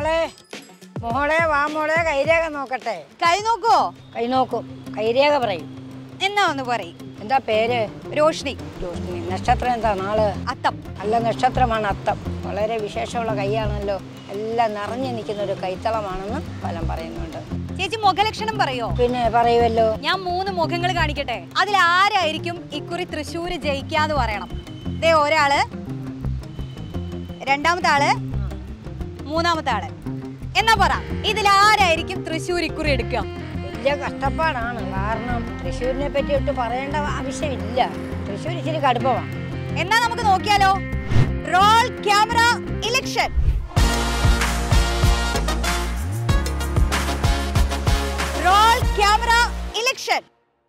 മോളെ മോളെ വാ മോളെ കൈരേഖ നോക്കട്ടെ കൈ നോക്കോ കൈ നോക്കും കൈരേഖ പറയും എന്നാ ഒന്ന് പറയും എന്താ പേര് രോഷിണി ജ്യോത്സ്നി നക്ഷത്രം എന്താ നാള് അത്തം നല്ല നക്ഷത്രമാണ് അത്തം വളരെ വിശേഷമുള്ള കൈയാണല്ലോ എല്ലാം നിറഞ്ഞു നിൽക്കുന്ന ഒരു കൈത്തളമാണെന്ന് ഫലം പറയുന്നുണ്ട് ചേച്ചി മുഖലക്ഷണം പറയോ പിന്നെ പറയുമല്ലോ ഞാൻ മൂന്ന് മുഖങ്ങൾ കാണിക്കട്ടെ അതിൽ ആരായിരിക്കും ഇക്കുറി തൃശ്ശൂര് ജയിക്കാന്ന് പറയണം ദേ ഒരാള് രണ്ടാമത്തെ ആള് മൂന്നാമത്തെ ആള് എന്നാ പറ ഇതിൽ ആരായിരിക്കും തൃശ്ശൂർ ഇക്കുറി എടുക്കുക വലിയ കഷ്ടപ്പാടാണ് കാരണം തൃശ്ശൂരിനെ പറ്റി ഒട്ട് പറയേണ്ട ആവശ്യമില്ല തൃശ്ശൂർ ഇച്ചിരി കടുപ്പമാണ് എന്നാ നമുക്ക് നോക്കിയാലോ roll camera election roll camera election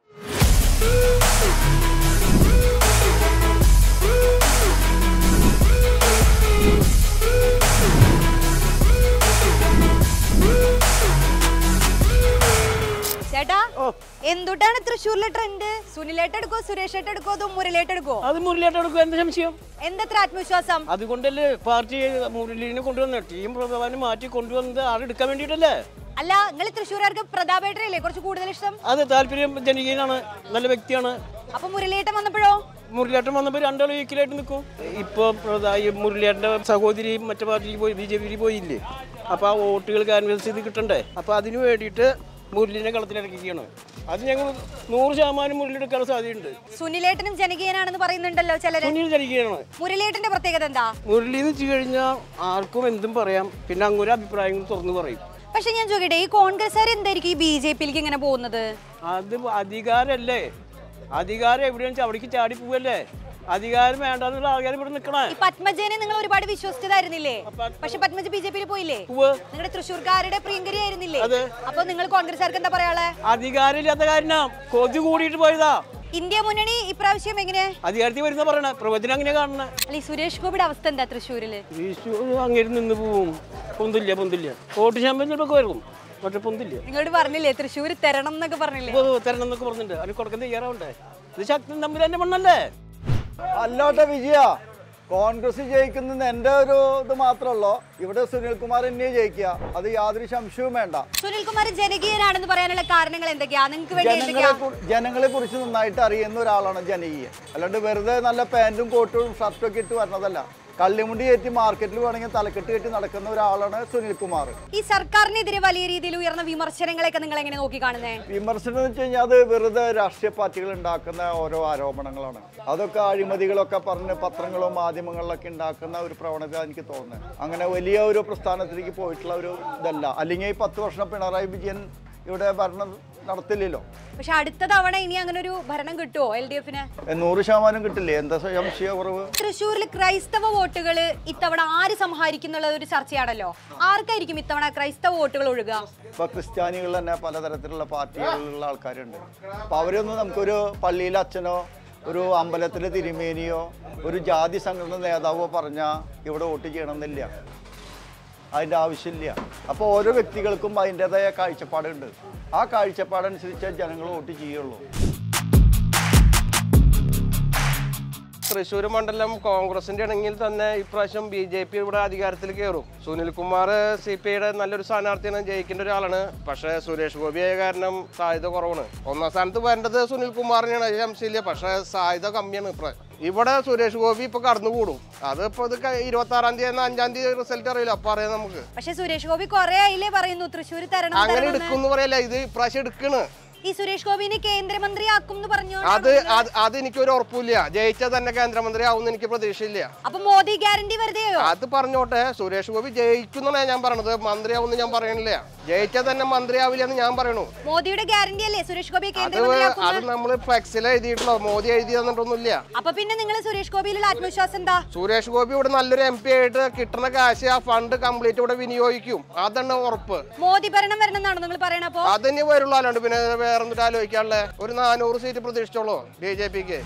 ചേട്ടാ എന്തുട്ടാണ് തൃശ്ശൂരിലെ ട്രെൻഡ് സുനിലേട്ട് എടുക്കോ സുരേഷ് ഏട്ട് എടുക്കോ അതോ മുരളേട്ട് എടുക്കോ അത് മുരളിയായിട്ട് എടുക്കും എന്താ സംശയം എന്തത്ര ആത്മവിശ്വാസം അതുകൊണ്ടല്ലേ പാർട്ടി മുരളീനെ കൊണ്ടുവന്നത് ടീം പ്രധാനം മാറ്റി കൊണ്ടുവന്നത് ആളെടുക്കാൻ വേണ്ടിയിട്ടല്ലേ അല്ല നിങ്ങൾ തൃശ്ശൂർകാർക്ക് പ്രതാപേട്ടനല്ലേ കുറച്ച് കൂടുതൽ ഇഷ്ടം അത് താല്പര്യം ജനകീയനാണ് നല്ല വ്യക്തിയാണ് അപ്പൊ മുരളിയേട്ടൻ വന്നപ്പോഴോ മുരളിയേട്ടൻ വന്നപ്പോൾ രണ്ടാളും ഈക്വലായിട്ട് നിൽക്കും ഇപ്പോൾ ഈ മുരളിയേട്ടൻ്റെ സഹോദരി മറ്റു പാർട്ടിക്ക് പോയി ബി ജെ പിയിൽ പോയില്ലേ അപ്പോൾ ആ വോട്ടുകൾ ക്യാൻവസ് ചെയ്ത് കിട്ടണ്ടേ അപ്പോൾ അതിന് വേണ്ടിയിട്ട് മുരളീനെ കളത്തിലിറക്കിയാണ് അത് ഞങ്ങൾ നൂറ് ശതമാനം മുരളി എടുക്കാൻ സാധ്യതയുണ്ട് സുനിലേട്ടനും ജനകീയനാണെന്ന് പറയുന്നുണ്ടല്ലോ ചിലര് സുനിൽ ജനകീയനാണ് മുരളിയേട്ടന്റെ പ്രത്യേകത എന്താ മുരളി എന്ന് വെച്ച് കഴിഞ്ഞാൽ ആർക്കും എന്തും പറയാം പിന്നെ അങ്ങോട്ട് അഭിപ്രായങ്ങൾ തുറന്നു പറയും പക്ഷെ ഞാൻ ചോദിക്കട്ടെ ഈ കോൺഗ്രസ്സുകാർ എന്തായിരിക്കും ഈ ബി ജെ പിയിലേക്ക് ഇങ്ങനെ പോകുന്നത് അത് അധികാരല്ലേ അധികാരം എവിടെയാണെന്ന് വെച്ചാൽ അവിടേക്ക് ചാടി പോവല്ലേ അധികാരം വേണ്ടെന്നുള്ള ആൾക്കാർ ഇവിടെ നിൽക്കണേ ഈ പത്മജനെ നിങ്ങൾ ഒരുപാട് വിശ്വസിച്ചതായിരുന്നില്ലേ പക്ഷെ പത്മജ ബി ജെ പിയിൽ പോയില്ലേ ഉവ്വ്. നിങ്ങളുടെ തൃശ്ശൂർക്കാരുടെ പ്രിയങ്കരി ആയിരുന്നില്ലേ അതെ. അപ്പൊ നിങ്ങൾ കോൺഗ്രസ്സുകാർക്ക് എന്താ പറയാളെ അധികാരം ഇല്ലാത്ത കാര്യം കൊതി കൂടിയിട്ട് പോയതാ ഇന്ത്യ മുന്നണി ഇപ്രാവശ്യം എങ്ങനെ അധികാരത്തിൽ വരുന്ന പറയണേ പ്രവചനം അങ്ങനെ കാണണേ അല്ല ഈ സുരേഷ് ഗോപിയുടെ അവസ്ഥ എന്താ തൃശ്ശൂരില് ഈശോ അങ്ങനെ നിന്ന് പോവും പൊന്തില്ല പൊന്തില്ല വോട്ട് ശമ്പളം ചിലപ്പോൾ വരും പക്ഷെ പൊന്തില്ല നിങ്ങളോട് പറഞ്ഞില്ലേ തൃശ്ശൂർ തരണം എന്നൊക്കെ പറഞ്ഞില്ലേ ഇപ്പൊ തരണം എന്നൊക്കെ പറഞ്ഞിട്ടുണ്ട് അതിന് കൊടുക്കാൻ തയ്യാറാവണ്ടേ ഇത് ശക്തി തമ്മിൽ തന്നെ മണ്ണല്ലേ അല്ലോട്ടെ വിജയ കോൺഗ്രസ് ജയിക്കുന്ന എൻ്റെ ഒരു ഇത് മാത്രമല്ലോ ഇവിടെ സുനിൽകുമാർ തന്നെ ജയിക്കുക അത് യാതൊരു സംശയവും വേണ്ട സുനിൽകുമാർ ജനകീയനാണെന്ന് പറയാനുള്ള കാരണങ്ങൾ എന്തൊക്കെയാ നിങ്ങൾക്ക് വേണ്ടി ജനങ്ങളെ എന്തൊക്കെയാ കു- ജനങ്ങളെ കുറിച്ച് നന്നായിട്ട് അറിയുന്ന ഒരാളാണ് ജനകീയൻ അല്ലാണ്ട് വെറുതെ നല്ല പാൻറ്റും കോട്ടും ഷർട്ടും ഒക്കെ ഇട്ട് വരണതല്ല കള്ളിമുണ്ടി കയറ്റി മാർക്കറ്റിൽ വേണമെങ്കിൽ തലക്കെട്ട് കെട്ടി നടക്കുന്ന ഒരാളാണ് സുനിൽകുമാർ ഈ സർക്കാരിനെതിരെ വലിയ രീതിയിൽ ഉയർന്ന വിമർശനങ്ങളെയൊക്കെ നിങ്ങൾ എങ്ങനെ നോക്കി കാണുന്നേ വിമർശനം എന്ന് വെച്ച് കഴിഞ്ഞാൽ അത് വെറുതെ രാഷ്ട്രീയ പാർട്ടികൾ ഉണ്ടാക്കുന്ന ഓരോ ആരോപണങ്ങളാണ് അതൊക്കെ അഴിമതികളൊക്കെ പറഞ്ഞ് പത്രങ്ങളും മാധ്യമങ്ങളിലൊക്കെ ഉണ്ടാക്കുന്ന ഒരു പ്രവണത എനിക്ക് തോന്നുന്നത് അങ്ങനെ വലിയ ഒരു പ്രസ്ഥാനത്തിലേക്ക് പോയിട്ടുള്ള ഒരു ഇതല്ല അല്ലെങ്കിൽ ഈ പത്ത് വർഷം പിണറായി വിജയൻ ഇവിടെ ഭരണം നടത്തില്ലല്ലോ പക്ഷെ അടുത്ത തവണ ഇനി അങ്ങനെ ഒരു ഭരണം കിട്ടുമോ എൽ ഡി എഫിന് ഏ, നൂറ് ശതമാനം കിട്ടില്ലേ എന്താ സംശയ കുറവ് തൃശ്ശൂരിൽ ക്രൈസ്തവ വോട്ടുകൾ ഇത്തവണ ആര് സംഹാരിക്കുന്നുള്ള ഒരു ചർച്ചയാണല്ലോ ആർക്കായിരിക്കും ഇത്തവണ ക്രൈസ്തവ വോട്ടുകൾ ഒഴുകുക ഇപ്പൊ ക്രിസ്ത്യാനികൾ തന്നെ പലതരത്തിലുള്ള പാർട്ടികളിലുള്ള ആൾക്കാരുണ്ട് അപ്പൊ അവരൊന്നും നമുക്കൊരു പള്ളിയിലെ അച്ഛനോ ഒരു അമ്പലത്തിലെ തിരുമേനിയോ ഒരു ജാതി സംഘടന നേതാവോ പറഞ്ഞാൽ ഇവിടെ വോട്ട് ചെയ്യണമെന്നില്ല അതിൻ്റെ ആവശ്യമില്ല അപ്പോൾ ഓരോ വ്യക്തികൾക്കും അതിൻ്റെതായ കാഴ്ചപ്പാടുണ്ട് ആ കാഴ്ചപ്പാടനുസരിച്ച് ജനങ്ങൾ വോട്ട് ചെയ്യുള്ളൂ തൃശ്ശൂർ മണ്ഡലം കോൺഗ്രസിന്റെ ആണെങ്കിൽ തന്നെ ഇപ്രാവശ്യം ബി ജെ പി ഇവിടെ അധികാരത്തിൽ കയറും സുനിൽകുമാർ സി പി ഐയുടെ നല്ലൊരു സ്ഥാനാർത്ഥിയാണ് ജയിക്കേണ്ട ഒരാളാണ് പക്ഷേ സുരേഷ് ഗോപി ആയ കാരണം സാധ്യത കുറവാണ് ഒന്നാം സ്ഥാനത്ത് വരേണ്ടത് സുനിൽകുമാറിനെയാണ് അതിൽ സംശയമില്ല പക്ഷേ സാധ്യത കമ്മിയാണ് ഇപ്രാവശ്യം ഇവിടെ സുരേഷ് ഗോപി ഇപ്പൊ കടന്നുകൂടും അത് ഇപ്പൊ ഇത് ഇരുപത്തി ആറാം തീയതി അഞ്ചാം തീയതി റിസൾട്ട് അറിയില്ല അപ്പൊ അറിയാം നമുക്ക് പക്ഷെ സുരേഷ് ഗോപി കുറെ ആയില്ലേ പറയുന്നു തൃശ്ശൂർ തരണം അങ്ങനെ തരണം എന്ന്. എടുക്കും എന്ന് പറയല്ല ഇത് ഇപ്രാവശ്യം എടുക്കണ് ഈ സുരേഷ് ഗോപിനെ കേന്ദ്രമന്ത്രിയാക്കും എന്ന് പറഞ്ഞു അത് അത് അത് എനിക്കൊരു ഉറപ്പില്ല ജയിച്ചാൽ തന്നെ കേന്ദ്രമന്ത്രി ആവുമെന്ന് എനിക്ക് പ്രതീക്ഷയില്ല അപ്പൊ മോദി ഗ്യാരണ്ടി വെറുതെയോ അത് പറഞ്ഞോട്ടെ സുരേഷ് ഗോപി ജയിക്കുന്നതാണ് ഞാൻ പറയണത് മന്ത്രിയാവുമെന്ന് ഞാൻ പറയണില്ല ജയിച്ചാൽ തന്നെ മന്ത്രിയാവില്ല എന്ന് ഞാൻ പറയണു മോദിയുടെ ഗ്യാരണ്ടി അല്ലേ സുരേഷ് ഗോപിയെ അത് കേന്ദ്രമന്ത്രിയാക്കും അത് നമ്മൾ ഫ്ലെക്സിൽ എഴുതിയിട്ടുള്ളൂ മോദി എഴുതി തന്നിട്ടൊന്നുമില്ല അപ്പൊ പിന്നെ നിങ്ങൾ സുരേഷ് ഗോപിയിലുള്ള ആത്മവിശ്വാസം എന്താ സുരേഷ് ഗോപി ഇവിടെ നല്ലൊരു എം പി ആയിട്ട് കിട്ടുന്ന കാശ് ആ ഫണ്ട് കംപ്ലീറ്റ് ഇവിടെ വിനിയോഗിക്കും അതാണ് ഉറപ്പ് മോദി ഭരണം വരണം എന്നാണോ നിങ്ങൾ പറയണപ്പോ അതന്നെ വരുള്ളൂ അല്ലാണ്ട് പിന്നെ വേറെ എന്തിട്ട് ആലോചിക്കാനുള്ള ഒരു നാനൂറ് സീറ്റ് പ്രതീക്ഷിച്ചോളൂ ബി ജെ പിക്ക്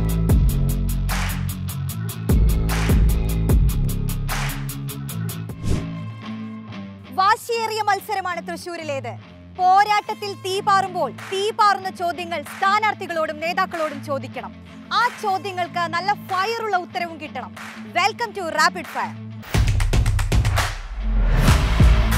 വാശിയേറിയ മത്സരമാണ് തൃശൂരിലേത് പോരാട്ടത്തിൽ തീ പാറുമ്പോൾ തീ പാറുന്ന ചോദ്യങ്ങൾ സ്ഥാനാർത്ഥികളോടും നേതാക്കളോടും ചോദിക്കണം ആ ചോദ്യങ്ങൾക്ക് നല്ല ഫയറുള്ള ഉത്തരവും കിട്ടണം welcome to rapid fire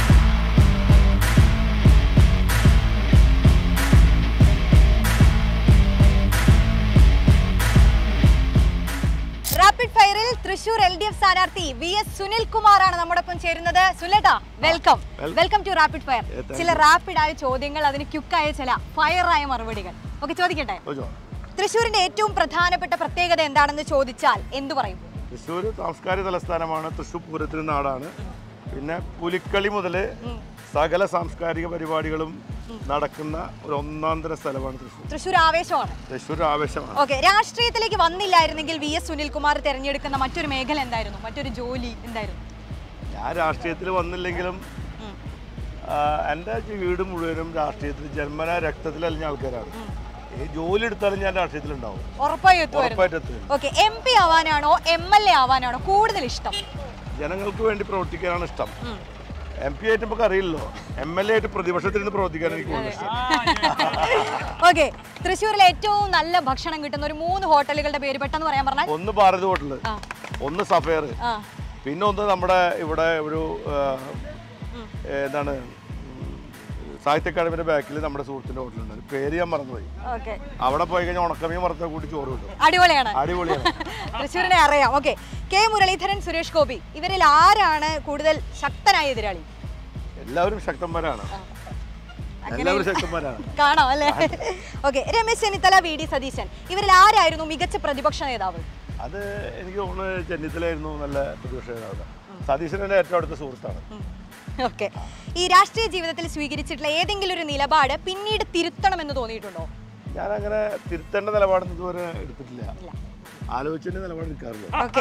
Thrissur L D F സ്ഥാനാർത്ഥി വി എസ് സുനിൽ കുമാറാണ് നമ്മോടൊപ്പം ചേരുന്നത് സുലേട്ടാ welcome welcome to rapid fire ചില റാപ്പിഡ് ആയ ചോദ്യങ്ങൾ അതിന് ക്യുക്കായ ചില ഫയർ ആയ മറുപടികൾ ഓക്കെ ചോദിക്കട്ടെ തൃശ്ശൂരിന്റെ ഏറ്റവും പ്രധാനപ്പെട്ട പ്രത്യേകത എന്താണെന്ന് ചോദിച്ചാൽ എന്തു പറയും തൃശ്ശൂർ സാംസ്കാരിക തലസ്ഥാനമാണ് തൃശ്ശൂർ പൂരത്തിന് നാടാണ് പിന്നെ പുലിക്കളി മുതൽ സകല സാംസ്കാരിക പരിപാടികളും നടക്കുന്ന ഒരു ഒന്നാന്തര സ്ഥലമാണ് തൃശ്ശൂർ തൃശ്ശൂർ ആവേശമാണ് തൃശ്ശൂർ ആവേശമാണ് ഓക്കെ രാഷ്ട്രീയത്തിലേക്ക് വന്നില്ലായിരുന്നെങ്കിൽ വി എസ് സുനിൽകുമാർ തിരഞ്ഞെടുക്കുന്ന മറ്റൊരു മേഖല എന്തായിരുന്നു മറ്റൊരു ജോലി എന്തായിരുന്നു ഞാൻ രാഷ്ട്രീയത്തിൽ വന്നില്ലെങ്കിലും ആ, എൻ്റെ വീട് മുഴുവനും രാഷ്ട്രീയത്തിൽ ജന്മന രക്തത്തിൽ അലിഞ്ഞ ആൾക്കാരാണ് ഈ ജോലി എടുത്താലും ഞാൻ രാഷ്ട്രീയത്തിലുണ്ടാവും ഉറപ്പായും എത്തുമായിരുന്നു ഉറപ്പായിട്ട് എത്തും ഓക്കെ എം പി ആവാനാണോ എം എൽ എ ആവാനാണോ കൂടുതൽ ഇഷ്ടം ജനങ്ങൾക്ക് വേണ്ടി പ്രവർത്തിക്കാനാണ് ഇഷ്ടം എം പി ആയിട്ട് നമുക്ക് അറിയില്ലല്ലോ എം എൽ എ ആയിട്ട് പ്രതിപക്ഷത്തിരുന്ന് പ്രവർത്തിക്കാൻ എനിക്ക് കൂടുതൽ ഇഷ്ടം ഓക്കെ തൃശ്ശൂരിൽ ഏറ്റവും നല്ല ഭക്ഷണം കിട്ടുന്ന ഒരു മൂന്ന് ഹോട്ടലുകളുടെ പേര് പെട്ടെന്ന് പറയാൻ പറഞ്ഞാൽ ഒന്ന് ഭാരത് ഹോട്ടല് ആ. ഒന്ന് സഫയർ ആ പിന്നെ ഒന്ന് നമ്മുടെ ഇവിടെ ഒരു ആ, ഏതാണ് സാഹിത്യ അക്കാദമിയുടെ ബാക്കിൽ നമ്മുടെ സുഹൃത്തിന്റെ ഹോട്ടലുണ്ട് പേര് ഞാൻ മറന്നുപോയി ഓക്കെ അവിടെ പോയി കഴിഞ്ഞാൽ ഉണക്കമീൻ വറുത്ത കൂട്ടി ചോറ് കിട്ടും അടിപൊളിയാണ് അടിപൊളിയാണ് തൃശ്ശൂരിനെ അറിയാം ഓക്കെ കെ മുരളീധരൻ സുരേഷ് ഗോപി ഇവരിൽ ആരാണ് കൂടുതൽ ശക്തനായ എതിരാളി എല്ലാവരും ശക്തന്മാരാണ് എല്ലാവരും ശക്തന്മാരാണ് കാണാം അല്ലേ okay Ramesh Chennithala V D Satheesan ഇവരിൽ ആരായിരുന്നു മികച്ച പ്രതിപക്ഷ നേതാവ് അത് എനിക്ക് തോന്നുന്നു ചെന്നിത്തലായിരുന്നു നല്ല പ്രതിപക്ഷ നേതാവ് സതീശൻ്റെ ഏറ്റവും അടുത്ത സുഹൃത്താണ് ഓക്കെ ഈ രാഷ്ട്രീയ ജീവിതത്തിൽ സ്വീകരിച്ചിട്ടുള്ള ഏതെങ്കിലും ഒരു നിലപാട് പിന്നീട് തിരുത്തണമെന്ന് തോന്നിയിട്ടുണ്ടോ ഞാൻ അങ്ങനെ തിരുത്തേണ്ട നിലപാടൊന്നും ഇതുവരെ എടുത്തിട്ടില്ല ആലോചിച്ചതിന്റെ നിലപാട് എടുക്കാറില്ല ഓക്കെ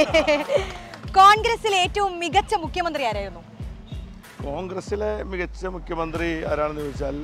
കോൺഗ്രസിലെ ഏറ്റവും മികച്ച മുഖ്യമന്ത്രി ആരായിരുന്നു കോൺഗ്രസിലെ മികച്ച മുഖ്യമന്ത്രി ആരാണെന്ന് ചോദിച്ചാൽ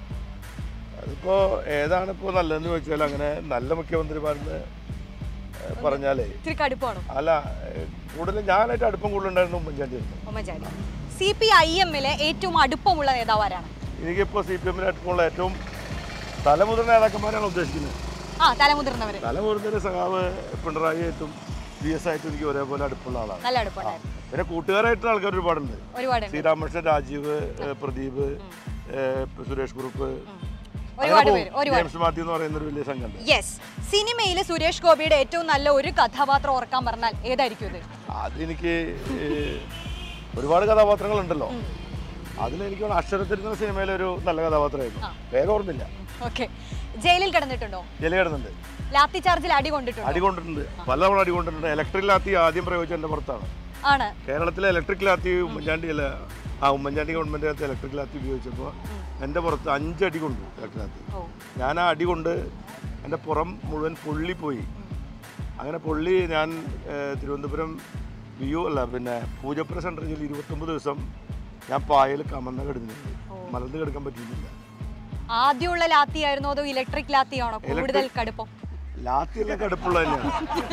അതിപ്പോ ഏതാണ് ഇപ്പോൾ നല്ലതെന്ന് ചോദിച്ചാൽ അങ്ങനെ നല്ല മുഖ്യമന്ത്രിമാരെന്ന് ഏഹ്, പറഞ്ഞാലേ ഇത്തിരി കടുപ്പാണോ അല്ല ഏഹ്, കൂടുതലും ഞാനായിട്ട് അടുപ്പം കൂടുതലുണ്ടായിരുന്നു ഉമ്മൻചാണ്ടി ആയിരുന്നു ഉമ്മൻചാണ്ടി സി പി ഐ എമ്മിലെ ഏറ്റവും അടുപ്പമുള്ള നേതാവ് ആരാണ് എനിക്കിപ്പോൾ സി പി എമ്മിന് അടുപ്പമുള്ള ഏറ്റവും തലമുതിർന്ന നേതാക്കന്മാരാണ് ഉദ്ദേശിക്കുന്നത് ആ തലമുതിർന്നവര് തലമുതിർന്ന സഖാവ് പിണറായി ആയിട്ടും വി എസ് ആയിട്ടും എനിക്ക് ഒരേപോലെ അടുപ്പമുള്ള ആളാണ് നല്ല അടുപ്പമുണ്ടായിരുന്നു പിന്നെ കൂട്ടുകാരായിട്ടുള്ള ആൾക്കാർ ഒരുപാടുണ്ട് ഒരുപാട് ശ്രീരാമകൃഷ്ണൻ രാജീവ് ഏഹ്, പ്രദീപ് ഏഹ്, സുരേഷ് കുറുപ്പ് ഒരുപാട് അങ്ങനെ പേര് പോകും. ഒരുപാട് ജെയിംസ് മാത്യു എന്ന് പറയുന്ന ഒരു വലിയ സംഘമുണ്ട് യെസ് സിനിമയിൽ സുരേഷ് ഗോപിയുടെ ഏറ്റവും നല്ല ഒരു കഥാപാത്രം ഓർക്കാൻ പറഞ്ഞാൽ ഏതായിരിക്കും ഇത് അതെനിക്ക് ഏഹ്, ഒരുപാട് കഥാപാത്രങ്ങളുണ്ടല്ലോ അതിലെനിക്ക് തോന്നുന്നു അക്ഷരത്തിരുന്ന സിനിമയിലൊരു നല്ല കഥാപാത്രമായിരുന്നു വേഗം ഓർമ്മില്ല ഓക്കെ ജയിലിൽ കിടന്നിട്ടുണ്ടോ ജയിലിൽ കിടന്നുണ്ട് ലാത്തി ചാർജിൽ അടി കൊണ്ടിട്ടുണ്ടോ അടി കൊണ്ടിട്ടുണ്ട് പലതവണ അടി കൊണ്ടിട്ടുണ്ട് ഇലക്ട്രിക് ലാത്തി ആദ്യം പ്രയോഗിച്ചത് എൻ്റെ പുറത്താണ് ആണ് കേരളത്തിലെ ഇലക്ട്രിക് ലാത്തി ഉമ്മൻചാണ്ടി അല്ല ആ ഉമ്മൻചാണ്ടി ഗവൺമെൻറ് അകത്ത് ഇലക്ട്രിക് ലാത്തി ഉപയോഗിച്ചപ്പോൾ എൻ്റെ പുറത്ത് അഞ്ചടി കൊണ്ടു ഇലക്ട്രിക് ലാത്തി ഓ ഞാൻ ആ അടി കൊണ്ട് എൻ്റെ പുറം മുഴുവൻ പൊള്ളിപ്പോയി അങ്ങനെ പൊള്ളി ഞാൻ ഏഹ്, തിരുവനന്തപുരം വി യു അല്ല പിന്നെ പൂജപ്പുര സെൻട്രൽ ജയിലിൽ ഇരുപത്തൊമ്പത് ദിവസം ഞാൻ പായൽ കമന്ന കിടന്നിട്ടുണ്ട് മലർന്ന് കിടക്കാൻ പറ്റിയിട്ടില്ല ആദ്യമുള്ള ലാത്തി ആയിരുന്നോ അതോ ഇലക്ട്രിക് ലാത്തിയാണോ കൂടുതൽ കടുപ്പം ലാത്തി എല്ലാം കടുപ്പുള്ള തന്നെയാണ്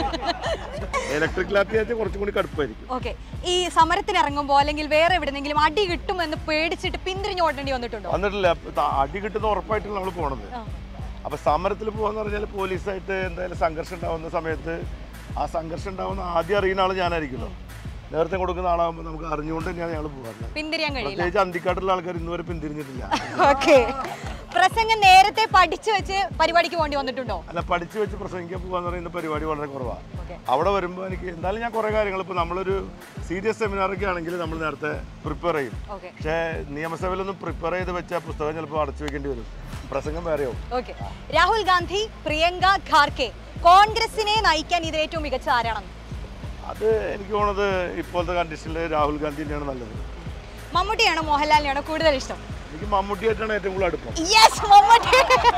ഇലക്ട്രിക് ലാത്തി ആയിട്ട് കുറച്ചും കൂടി കടുപ്പായിരിക്കും ഓക്കെ ഈ സമരത്തിന് ഇറങ്ങുമ്പോൾ അല്ലെങ്കിൽ വേറെ എവിടെന്നെങ്കിലും അടി കിട്ടുമെന്ന് പേടിച്ചിട്ട് പിന്തിരിഞ്ഞ് ഓടേണ്ടി വന്നിട്ടുണ്ടോ വന്നിട്ടില്ല ത- അടി കിട്ടുന്ന ഉറപ്പായിട്ടാണ് നമ്മൾ പോണത് അപ്പൊ സമരത്തിൽ പോകാന്ന് പറഞ്ഞാൽ പോലീസായിട്ട് എന്തായാലും സംഘർഷം ഉണ്ടാവുന്ന സമയത്ത് ആ സംഘർഷം ഉണ്ടാവുന്ന ആദ്യം അറിയുന്ന ആൾ ഞാനായിരിക്കുമല്ലോ നേരത്തെ കൊടുക്കുന്ന ആളാകുമ്പോൾ നമുക്ക് അറിഞ്ഞുകൊണ്ട് തന്നെയാണ് ഞങ്ങൾ പോകാറുള്ളത് പിന്തിരിയാൻ കഴിയില്ല പ്രത്യേകിച്ച് അന്തിക്കാട്ടുള്ള ആൾക്കാർ ഇന്നുവരെ പിന്തിരിഞ്ഞിട്ടില്ല ഓക്കെ പ്രസംഗം നേരത്തെ പഠിച്ചു വെച്ച് പരിപാടിക്ക് വേണ്ടി വന്നിട്ടുണ്ടോ അല്ല പഠിച്ചു വെച്ച് പ്രസംഗിക്കാൻ പോകാന്ന് പറയുന്ന പരിപാടി വളരെ കുറവാണ് Okay. അവിടെ വരുമ്പോൾ എനിക്ക് എന്തായാലും ഞാൻ കുറേ കാര്യങ്ങൾ ഇപ്പോൾ നമ്മളൊരു സീരിയസ് സെമിനാറൊക്കെ ആണെങ്കിൽ നമ്മൾ നേരത്തെ പ്രിപ്പയർ ചെയ്യും ഓക്കെ പക്ഷേ നിയമസഭയിലൊന്നും പ്രിപ്പയർ ചെയ്ത് വെച്ച പുസ്തകം ചിലപ്പോൾ അടച്ചു വെക്കേണ്ടി വരും പ്രസംഗം വേറെയാവും ഓക്കെ രാഹുൽ ഗാന്ധി പ്രിയങ്ക ഖാർക്കെ കോൺഗ്രസിനെ നയിക്കാൻ ഇത് ഏറ്റവും മികച്ച ആരാണെന്ന് അത് എനിക്ക് തോന്നുന്നത് ഇപ്പോഴത്തെ കണ്ടീഷനിൽ രാഹുൽ ഗാന്ധി തന്നെയാണ് നല്ലത് മമ്മൂട്ടിയാണോ മോഹൻലാലിനെയാണോ കൂടുതൽ ഇഷ്ടം എനിക്ക് മമ്മൂട്ടിയായിട്ടാണ് ഏറ്റവും കൂടുതൽ അടുപ്പം യെസ് മമ്മൂട്ടി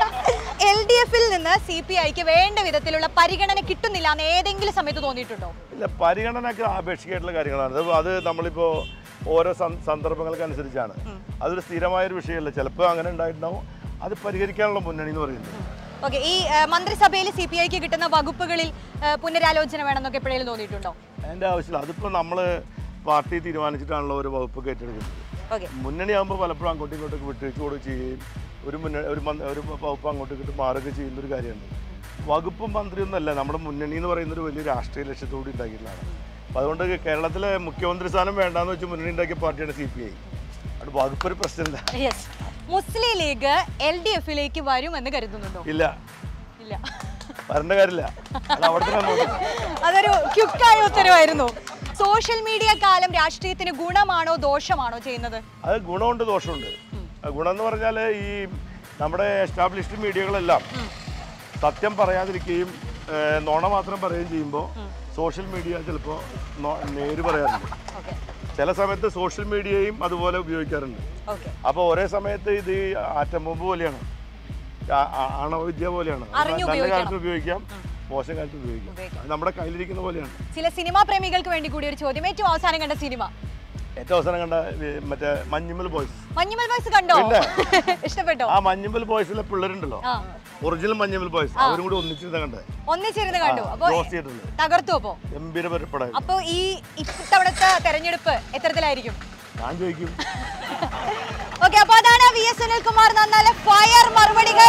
എൽ ഡി എഫിൽ നിന്ന് സി പി ഐക്ക് വേണ്ട വിധത്തിലുള്ള പരിഗണന കിട്ടുന്നില്ല എന്ന് ഏതെങ്കിലും സമയത്ത് തോന്നിയിട്ടുണ്ടോ ഇല്ല പരിഗണനയൊക്കെ ആപേക്ഷികമായിട്ടുള്ള കാര്യങ്ങളാണ് അത് അത് നമ്മളിപ്പോൾ ഓരോ സം- സന്ദർഭങ്ങൾക്കനുസരിച്ചാണ് അതൊരു സ്ഥിരമായൊരു വിഷയമല്ല ചിലപ്പോൾ അങ്ങനെ ഉണ്ടായിട്ടുണ്ടാവും അത് പരിഹരിക്കാനുള്ള മുന്നണി എന്ന് പറയുന്നത് ഓക്കെ ഈ ആ, മന്ത്രിസഭയിൽ സി പി ഐക്ക് കിട്ടുന്ന വകുപ്പുകളിൽ ആ, പുനരാലോചന വേണമെന്നൊക്കെ എപ്പോഴേലും തോന്നിയിട്ടുണ്ടോ അതിൻ്റെ ആവശ്യമില്ല അതിപ്പോൾ നമ്മൾ പാർട്ടി തീരുമാനിച്ചിട്ടാണല്ലോ ഒരു വകുപ്പൊക്കെ ഏറ്റെടുക്കുന്നത് ഓക്കെ മുന്നണിയാകുമ്പോൾ പലപ്പോഴും അങ്ങോട്ടും ഇങ്ങോട്ടൊക്കെ വിട്ടുവീഴ്ച കൊടുക്കുകയും ചെയ്യുകയും ഒരു മുന്നണി ഒരു മന്ത്രി- ഒരു വകുപ്പ് അങ്ങോട്ടും ഇങ്ങോട്ടും മാറുകയൊക്കെ ചെയ്യുന്ന ഒരു കാര്യമുണ്ട് വകുപ്പും മന്ത്രിയൊന്നുമല്ല നമ്മുടെ മുന്നണി എന്ന് പറയുന്ന ഒരു വലിയ രാഷ്ട്രീയ ലക്ഷ്യത്തോടെ ഉണ്ടാക്കിയിട്ടുള്ളതാണ് അപ്പോൾ അതുകൊണ്ട് കേരളത്തിലെ മുഖ്യമന്ത്രി സ്ഥാനം വേണ്ടാന്ന് വെച്ച് മുന്നണി ഉണ്ടാക്കിയ പാർട്ടിയാണ് സി പി ഐ അവിടെ വകുപ്പ് ഒരു പ്രശ്നമില്ല yes Muslim League L D എഫിലേക്ക് വരുമെന്ന് കരുതുന്നുണ്ടോ ഇല്ല ഇല്ല വരേണ്ട കാര്യമില്ല അത് അവിടെ തന്നെ നോക്കണം അതൊരു ക്യുക്കായ ഉത്തരവായിരുന്നു സോഷ്യൽ മീഡിയ കാലം രാഷ്ട്രീയത്തിന് ഗുണമാണോ ദോഷമാണോ ചെയ്യുന്നത് അത് ഗുണമുണ്ട് ദോഷമുണ്ട് അത് ഗുണം എന്ന് പറഞ്ഞാൽ ഈ നമ്മുടെ എസ്റ്റാബ്ലിഷ്ഡ് മീഡിയകളെല്ലാം സത്യം പറയാതിരിക്കുകയും ഏഹ്, നുണ മാത്രം പറയുകയും ചെയ്യുമ്പോൾ സോഷ്യൽ മീഡിയ ചിലപ്പോൾ നേര് പറയാറുണ്ട് ചില സമയത്ത് സോഷ്യൽ മീഡിയയും അതുപോലെ ഉപയോഗിക്കാറുണ്ട് ഓക്കെ അപ്പോൾ ഒരേ സമയത്ത് ഇത് ഈ ആറ്റം ബോംബ് പോലെയാണ് ആ- ആ- ആണവവിദ്യ പോലെയാണ് അത് അറിഞ്ഞ് നല്ല ഉപയോഗിക്കണം. കാലത്ത് ഉപയോഗിക്കാം മോശം കാലത്ത് ഉപയോഗിക്കാം അത് നമ്മുടെ കയ്യിലിരിക്കുന്ന പോലെയാണ് ചില സിനിമാ പ്രേമികൾക്ക് വേണ്ടി കൂടി ഒരു ചോദ്യം ഏറ്റവും അവസാനം കണ്ട സിനിമ ഏറ്റവും അവസാനം കണ്ട ഈ മറ്റേ മഞ്ഞുമ്മൽ ബോയ്സ് മഞ്ഞുമൽ ബോയ്സ് കണ്ടോ ഇഷ്ടപ്പെട്ടോ ആ മഞ്ഞുമ്മൽ ബോയ്സിലെ പിള്ളേരുണ്ടല്ലോ ആ ഒറിജിനൽ മഞ്ഞുമ്മൽ ബോയ്സ് അവരും കൂടി ഒന്നിച്ചിരുന്ന കണ്ടത് ഒന്നിച്ചിരുന്ന് കണ്ടു അപ്പൊ ജോസ് തിയേറ്ററിൽ തകർത്തു അപ്പോ ഗംഭീര പരപ്പടായി അപ്പൊ ഈ ഇത്തവണത്തെ തെരഞ്ഞെടുപ്പ് എത്തരത്തിലായിരിക്കും ഞാൻ ചോദിക്കും ഓക്കെ അപ്പൊ അതാണ് വി എസ് സുനിൽകുമാർ നന്നാല ഫയർ മറുപടികൾ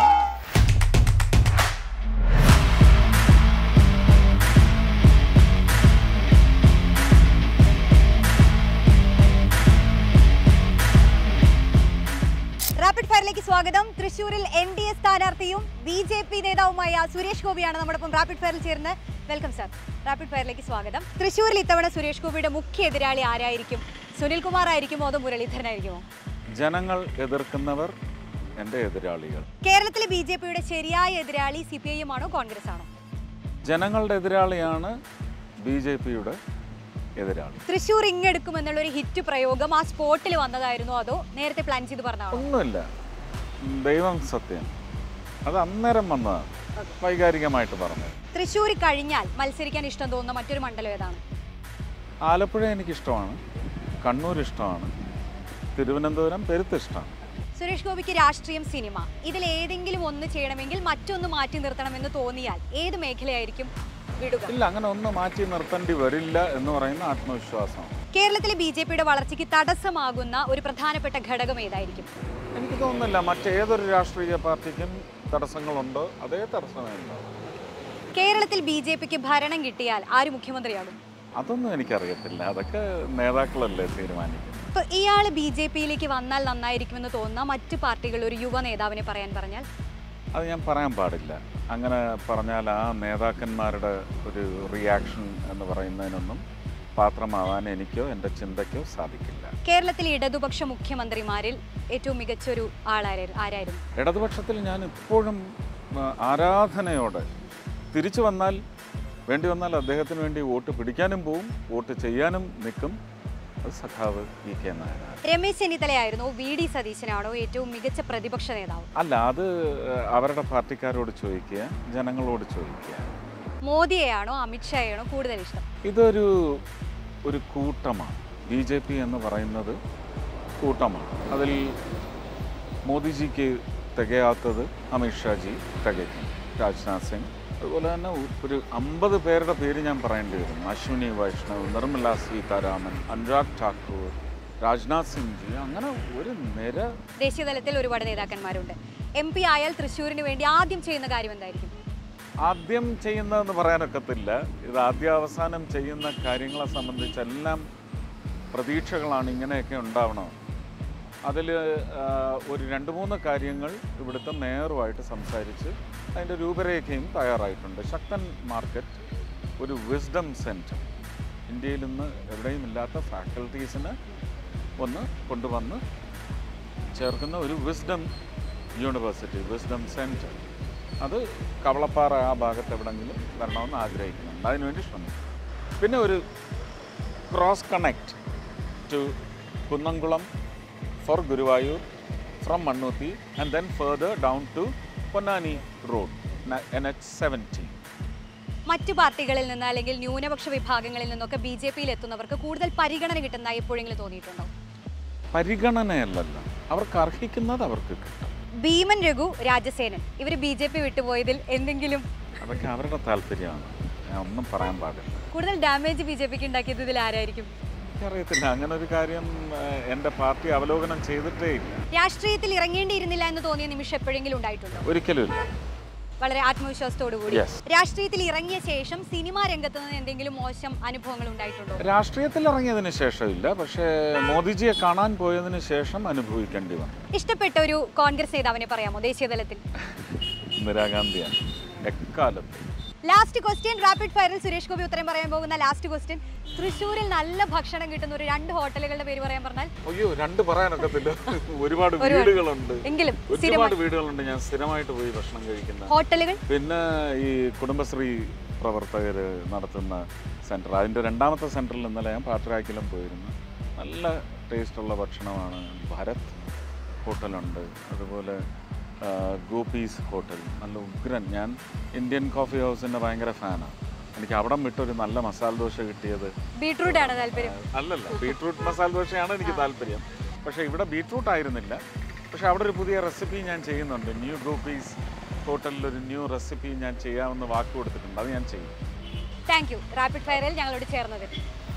റാപ്പിഡ് ഫയറിലേക്ക് സ്വാഗതം തൃശൂരിൽ എൻ ഡി എ സ്ഥാനാർത്ഥിയും ബി ജെ പി നേതാവുമായ സുരേഷ് ഗോപിയാണ് നമ്മോടൊപ്പം റാപ്പിഡ് ഫയറിൽ ചേർന്ന് വെൽക്കം സർ റാപ്പിഡ് ഫയറിലേക്ക് സ്വാഗതം തൃശൂരിൽ ഇത്തവണ സുരേഷ് ഗോപിയുടെ മുഖ്യ എതിരാളി ആരായിരിക്കും സുനിൽകുമാർ ആയിരിക്കുമോ അതോ മുരളീധരനായിരിക്കുമോ ജനങ്ങൾ എതിർക്കുന്നവർ എൻ്റെ എതിരാളികൾ കേരളത്തിലെ ബി ജെ പിയുടെ ശരിയായ എതിരാളി സി പി ഐ എം ആണോ കോൺഗ്രസ് ആണോ ജനങ്ങളുടെ എതിരാളിയാണ് ബി ജെ പിയുടെ എതിരാളി തൃശ്ശൂർ ഇങ്ങെടുക്കുമെന്നുള്ള ഒരു ഹിറ്റ് പ്രയോഗം ആ സ്പോട്ടിൽ വന്നതായിരുന്നോ അതോ നേരത്തെ പ്ലാൻ ചെയ്ത് പറഞ്ഞാണോ ഒന്നുമില്ല ദൈവം സത്യം അത് അന്നേരം വന്നതാണ് വൈകാരികമായിട്ട് പറഞ്ഞത് തൃശ്ശൂർ കഴിഞ്ഞാൽ മത്സരിക്കാൻ ഇഷ്ടം തോന്നുന്ന മറ്റൊരു മണ്ഡലം ഏതാണ് ആലപ്പുഴ എനിക്കിഷ്ടമാണ് കണ്ണൂർ ഇഷ്ടമാണ് തിരുവനന്തപുരം പെരുത്ത് ഇഷ്ടമാണ് സുരേഷ് ഗോപിക്ക് രാഷ്ട്രീയം സിനിമ ഇതിൽ ഏതെങ്കിലും ഒന്ന് ചെയ്യണമെങ്കിൽ മറ്റൊന്ന് മാറ്റി നിർത്തണമെന്ന് തോന്നിയാൽ ഏത് മേഖലയായിരിക്കും വിടുക ഇല്ല അങ്ങനെ ഒന്ന് മാറ്റി നിർത്തേണ്ടി വരില്ല എന്ന് പറയുന്ന ആത്മവിശ്വാസമാണ് കേരളത്തിലെ ബി ജെ പിയുടെ വളർച്ചയ്ക്ക് തടസ്സമാകുന്ന ഒരു പ്രധാനപ്പെട്ട ഘടകം ഏതായിരിക്കും എനിക്ക് തോന്നുന്നില്ല മറ്റേതൊരു രാഷ്ട്രീയ പാർട്ടിക്കും തടസ്സങ്ങളുണ്ടോ അതേ തടസ്സമേ ഉണ്ടാവും കേരളത്തിൽ ബി ജെ പിക്ക് ഭരണം കിട്ടിയാൽ ആര് മുഖ്യമന്ത്രിയാകും അതൊന്നും എനിക്കറിയത്തില്ല അതൊക്കെ നേതാക്കളല്ലേ തീരുമാനിക്കുന്നത് ഇപ്പൊ ഇയാൾ ബി ജെ പിയിലേക്ക് വന്നാൽ നന്നായിരിക്കുമെന്ന് തോന്നുന്ന മറ്റു പാർട്ടികൾ ഒരു യുവ നേതാവിനെ പറയാൻ പറഞ്ഞാൽ അത് ഞാൻ പറയാൻ പാടില്ല അങ്ങനെ പറഞ്ഞാൽ ആ നേതാക്കന്മാരുടെ ഒരു റിയാക്ഷൻ എന്ന് പറയുന്നതിനൊന്നും പാത്രമാവാൻ എനിക്കോ എൻ്റെ ചിന്തയ്ക്കോ സാധിക്കില്ല കേരളത്തിലെ ഇടതുപക്ഷ മുഖ്യമന്ത്രിമാരിൽ ഏറ്റവും മികച്ചൊരു ആളായിരുന്നു ആരായിരുന്നു ഇടതുപക്ഷത്തിൽ ഞാൻ ഇപ്പോഴും ആ, ആരാധനയോടെ തിരിച്ചു വന്നാൽ വേണ്ടി വന്നാൽ അദ്ദേഹത്തിന് വേണ്ടി വോട്ട് പിടിക്കാനും പോവും വോട്ട് ചെയ്യാനും നിൽക്കും അത് സഖാവ് ഇ കെ നായനാർ രമേശ് ചെന്നിത്തലയായിരുന്നു വി ഡി സതീശനാണോ ഏറ്റവും മികച്ച പ്രതിപക്ഷ നേതാവ് അല്ല അത് അവരുടെ പാർട്ടിക്കാരോട് ചോദിക്കുക ജനങ്ങളോട് ചോദിക്കുക മോദിയെയാണോ അമിത്ഷായെയാണോ കൂടുതൽ ഇഷ്ടം ഇതൊരു ഒരു കൂട്ടമാണ് ബി ജെ പി എന്ന് പറയുന്നത് കൂട്ടമാണ് അതിൽ മോദിജിക്ക് തികയാത്തത് അമിത്ഷാജി തികയ്ക്കും രാജ്നാഥ് സിംഗ് അതുപോലെ തന്നെ ഒ- ഒരു അമ്പത് പേരുടെ പേര് ഞാൻ പറയേണ്ടി വരും അശ്വിനി വൈഷ്ണവ് നിർമ്മല സീതാരാമൻ അനുരാഗ് ഠാക്കൂർ രാജ്നാഥ് സിംഗ് ജി അങ്ങനെ ഒരു നിര ദേശീയ തലത്തിൽ ഒരുപാട് നേതാക്കന്മാരുണ്ട് എം പി ആയാൽ തൃശ്ശൂരിന് വേണ്ടി ആദ്യം ചെയ്യുന്ന കാര്യം എന്തായിരിക്കും ആദ്യം ചെയ്യുന്നതെന്ന് പറയാനൊക്കത്തില്ല ഇത് ആദ്യാവസാനം ചെയ്യുന്ന കാര്യങ്ങളെ സംബന്ധിച്ചെല്ലാം പ്രതീക്ഷകളാണ് ഇങ്ങനെയൊക്കെ ഉണ്ടാവണം അതിൽ ഒരു രണ്ട് മൂന്ന് കാര്യങ്ങൾ ഇവിടുത്തെ മേയറുമായിട്ട് സംസാരിച്ച് അതിൻ്റെ രൂപരേഖയും തയ്യാറായിട്ടുണ്ട് ശക്തൻ മാർക്കറ്റ് ഒരു വിസ്ഡം സെൻറ്റർ ഇന്ത്യയിൽ ഇന്ന് എവിടെയും ഇല്ലാത്ത ഫാക്കൽറ്റീസിന് ഒന്ന് കൊണ്ടുവന്ന് ചേർക്കുന്ന ഒരു വിസ്ഡം യൂണിവേഴ്സിറ്റി വിസ്ഡം സെൻറ്റർ അത് കവളപ്പാറ ആ ഭാഗത്ത് എവിടെങ്കിലും വരണമെന്ന് ആഗ്രഹിക്കുന്നുണ്ട് അതിനുവേണ്ടി ശ്രമിക്കും പിന്നെ ഒരു cross connect to Kunnamkulam for Guruvayur from Mannuthy and then further down to Ponnani road N H seventeen മറ്റു പാർട്ടികളിൽ നിന്ന് അല്ലെങ്കിൽ ന്യൂനപക്ഷ വിഭാഗങ്ങളിൽ നിന്നൊക്കെ ബി ജെ പിയിൽ എത്തുന്നവർക്ക് കൂടുതൽ പരിഗണന കിട്ടുന്നതായി എപ്പോഴെങ്കിലും തോന്നിയിട്ടുണ്ടോ പരിഗണനയല്ലല്ലോ അവർക്ക് അർഹിക്കുന്നത് അവർക്ക് കിട്ടും ഭീമൻ രഘു രാജസേനൻ ഇവർ ബി jé പി വിട്ടുപോയതിൽ എന്തെങ്കിലും അതൊക്കെ അവരുടെ താല്പര്യമാണ് ഞാൻ ഒന്നും പറയാൻ പാടില്ല കൂടുതൽ ഡാമേജ് ബി ജെ പിക്ക് ഉണ്ടാക്കിയത് ഇതിൽ ആരായിരിക്കും എനിക്കറിയത്തില്ല അങ്ങനെ ഒരു കാര്യം ഏഹ്, എൻ്റെ പാർട്ടി അവലോകനം ചെയ്തിട്ടേ ഇല്ല രാഷ്ട്രീയത്തിൽ ഇറങ്ങേണ്ടിയിരുന്നില്ല എന്ന് തോന്നിയ നിമിഷം എപ്പോഴെങ്കിലും ഉണ്ടായിട്ടുണ്ടോ ഒരിക്കലും ഇല്ല വളരെ ആത്മവിശ്വാസത്തോടു കൂടി Yes. രാഷ്ട്രീയത്തിൽ ഇറങ്ങിയ ശേഷം സിനിമാ രംഗത്ത് നിന്ന് എന്തെങ്കിലും മോശം അനുഭവങ്ങൾ ഉണ്ടായിട്ടുണ്ടോ രാഷ്ട്രീയത്തിൽ ഇറങ്ങിയതിന് ശേഷമില്ല പക്ഷേ മോദിജിയെ കാണാൻ പോയതിന് ശേഷം അനുഭവിക്കേണ്ടി വന്നു ഇഷ്ടപ്പെട്ട ഒരു കോൺഗ്രസ് നേതാവിനെ പറയാമോ ദേശീയ തലത്തിൽ ഇന്ദിരാഗാന്ധിയാണ് എക്കാലത്തും ലാസ്റ്റ് ക്വസ്റ്റ്യൻ റാപ്പിഡ് ഫയറിൽ സുരേഷ് ഗോപി ഉത്തരം പറയാൻ പോകുന്ന ലാസ്റ്റ് ക്വസ്റ്റ്യൻ തൃശ്ശൂരിൽ നല്ല ഭക്ഷണം കിട്ടുന്ന ഒരു രണ്ട് ഹോട്ടലുകളുടെ പേര് പറയാൻ പറഞ്ഞാൽ അയ്യോ രണ്ട് പറയാനൊക്കത്തില്ല ഒരുപാട് ഒരുപാട്. വീടുകളുണ്ട് എങ്കിലും ഒരുപാട് സ്ഥിരമായി- വീടുകളുണ്ട് ഞാൻ സ്ഥിരമായിട്ട് പോയി ഭക്ഷണം കഴിക്കുന്ന ഹോട്ടലുകൾ പിന്നെ ഈ കുടുംബശ്രീ പ്രവർത്തകർ നടത്തുന്ന സെൻറ്റർ അതിൻ്റെ രണ്ടാമത്തെ സെൻറ്ററിൽ ഇന്നലെ ഞാൻ പാട്ടരാക്കിലും പോയിരുന്നു നല്ല ടേസ്റ്റുള്ള ഭക്ഷണമാണ് ഭരത് ഹോട്ടലുണ്ട് അതുപോലെ ആ, ഗോപീസ് ഹോട്ടൽ നല്ല ഉഗ്രൻ ഞാൻ ഇന്ത്യൻ കോഫി ഹൗസിൻ്റെ ഭയങ്കര ഫാനാണ് എനിക്ക് അവിടം വിട്ടൊരു നല്ല മസാല ദോശ കിട്ടിയത് ബീട്രൂട്ട് ആണ് താല്പര്യം അല്ലല്ല ബീട്രൂട്ട് മസാല ദോശയാണ് എനിക്ക് താല്പര്യം പക്ഷേ ഇവിടെ ബീട്രൂട്ട് ആയിരുന്നില്ല പക്ഷേ അവിടെ ഒരു പുതിയ റെസിപ്പി ഞാൻ ചെയ്യുന്നുണ്ട് ന്യൂ ഗോപീസ് ഹോട്ടലിൽ ഒരു ന്യൂ റെസിപ്പി ഞാൻ ചെയ്യാമെന്ന് വാക്ക് കൊടുത്തിട്ടുണ്ട് അത് ഞാൻ ചെയ്യും താങ്ക് യു റാപ്പിഡ് ഫയറിൽ ഞങ്ങളോട് ചേർന്നത്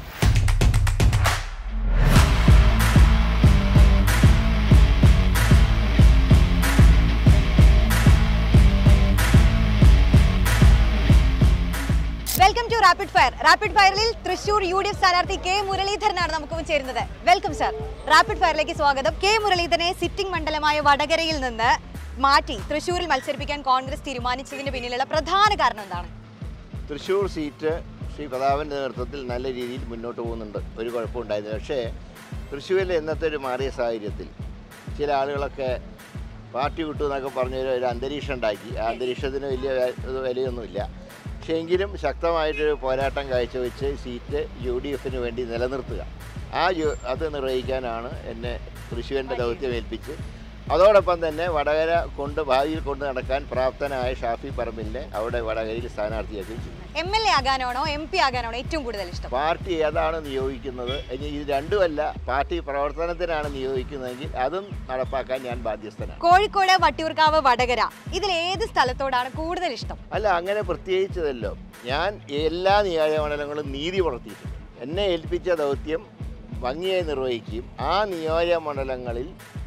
welcome to rapid fire rapid ഫയറിൽ തൃശൂർ യു ഡി എഫ് സ്ഥാനാർത്ഥി കെ മുരളീധരനാണ് നമുക്ക് ചേരുന്നത് വെൽക്കം സർ റാപ്പിഡ് ഫയറിലേക്ക് സ്വാഗതം കെ മുരളീധരനെ സിറ്റിംഗ് മണ്ഡലമായ വടകരയിൽ നിന്ന് മാറ്റി തൃശൂരിൽ മത്സരിപ്പിക്കാൻ കോൺഗ്രസ് തീരുമാനിച്ചതിന് പിന്നിലുള്ള പ്രധാന കാരണം എന്താണ് തൃശ്ശൂർ സീറ്റ് ശ്രീ പ്രതാപൻ്റെ നേതൃത്വത്തിൽ നല്ല രീതിയിൽ മുന്നോട്ട് പോകുന്നുണ്ട് ഒരു കുഴപ്പമുണ്ടായിരുന്നു പക്ഷേ തൃശ്ശൂരിലെ ഇന്നത്തെ ഒരു മാറിയ സാഹചര്യത്തിൽ ചില ആളുകളൊക്കെ പാർട്ടി വിട്ടു എന്നൊക്കെ പറഞ്ഞൊരു ഒരു അന്തരീക്ഷം ഉണ്ടാക്കി ആ അന്തരീക്ഷത്തിന് വലിയ വേ- ഇത് വിലയൊന്നുമില്ല പക്ഷേ എങ്കിലും ശക്തമായിട്ടൊരു പോരാട്ടം കാഴ്ചവെച്ച് സീറ്റ് യു ഡി എഫിന് വേണ്ടി നിലനിർത്തുക ആ യു- അത് നിർവഹിക്കാനാണ് എന്നെ തൃശ്ശൂരിൻ്റെ ദൗത്യം ഏൽപ്പിച്ച് അതോടൊപ്പം തന്നെ വടകര കൊണ്ട് ഭാവിയിൽ കൊണ്ട് നടക്കാൻ പ്രാപ്തനായ ഷാഫി പറമ്പിലിനെ അവിടെ വടകരയിൽ സ്ഥാനാർത്ഥിയാക്കുകയും ചെയ്തു എം എൽ എ ആകാനാണോ എം പി ആകാനാണോ ഏറ്റവും കൂടുതൽ ഇഷ്ടം പാർട്ടി ഏതാണ് നിയോഗിക്കുന്നത് ഇനി ഇത് രണ്ടുമല്ല പാർട്ടി പ്രവർത്തനത്തിനാണ് നിയോഗിക്കുന്നതെങ്കിൽ അതും നടപ്പാക്കാൻ ഞാൻ ബാധ്യസ്ഥനാണ് കോഴിക്കോട് വട്ടിയൂർക്കാവ് വടകര ഇതിൽ ഏത് സ്ഥലത്തോടാണ് കൂടുതൽ ഇഷ്ടം അല്ല അങ്ങനെ പ്രത്യേകിച്ചതല്ലോ ഞാൻ എല്ലാ നിയോജകമണ്ഡലങ്ങളും നീതി പുലർത്തിയിട്ടുണ്ട് എന്നെ ഏൽപ്പിച്ച ദൗത്യം ഭംഗിയായി നിർവഹിക്കുകയും ആ നിയോജകമണ്ഡലങ്ങളിൽ